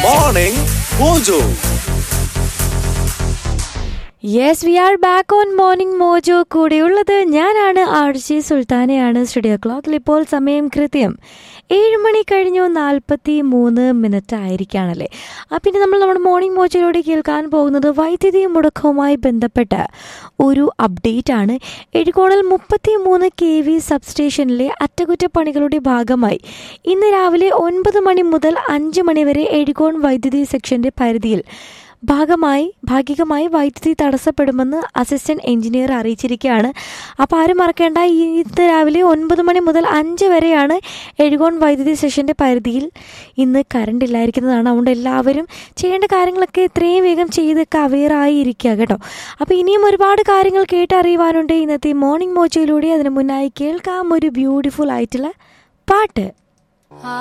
Morning Mojo. Yes we are back on Morning Mojo കൂടെയുള്ളത് ഞാനാണ് RJ സുൽത്താനയാണ് studio ക്ലോക്കിൽ ഇപ്പോൾ സമയം കൃത്യം ഏഴ് മണി കഴിഞ്ഞു നാൽപ്പത്തി മൂന്ന് മിനിറ്റ് ആയിരിക്കുകയാണല്ലേ ആ പിന്നെ നമ്മൾ നമ്മുടെ മോർണിംഗ് മോജയിലൂടെ കേൾക്കാൻ പോകുന്നത് വൈദ്യുതി മുടക്കവുമായി ബന്ധപ്പെട്ട ഒരു അപ്ഡേറ്റ് ആണ് എഴുകോണിൽ മുപ്പത്തി മൂന്ന് കെ വി സബ്സ്റ്റേഷനിലെ അറ്റകുറ്റപ്പണികളുടെ ഭാഗമായി ഇന്ന് രാവിലെ ഒൻപത് മണി മുതൽ അഞ്ച് മണി വരെ എഴുകോൺ വൈദ്യുതി സെക്ഷന്റെ പരിധിയിൽ ഭാഗമായി ഭാഗികമായി വൈദ്യുതി തടസ്സപ്പെടുമെന്ന് അസിസ്റ്റന്റ് എഞ്ചിനീയർ അറിയിച്ചിരിക്കുകയാണ് അപ്പോൾ ആരും മറക്കേണ്ട ഈ ഇന്ന് രാവിലെ ഒൻപത് മണി മുതൽ അഞ്ച് വരെയാണ് എഴുകോൺ വൈദ്യുതി സെഷൻ്റെ പരിധിയിൽ ഇന്ന് കറണ്ട് ഇല്ലായിരിക്കുന്നതാണ് അതുകൊണ്ട് എല്ലാവരും ചെയ്യേണ്ട കാര്യങ്ങളൊക്കെ എത്രയും വേഗം ചെയ്തൊക്കെ അവെയറായി ഇരിക്കുക കേട്ടോ അപ്പോൾ ഇനിയും ഒരുപാട് കാര്യങ്ങൾ കേട്ടറിയുവാനുണ്ട് ഇന്നത്തെ മോർണിംഗ് മോച്ചയിലൂടെ അതിന് മുന്നായി കേൾക്കാം ഒരു ബ്യൂട്ടിഫുൾ ആയിട്ടുള്ള പാട്ട്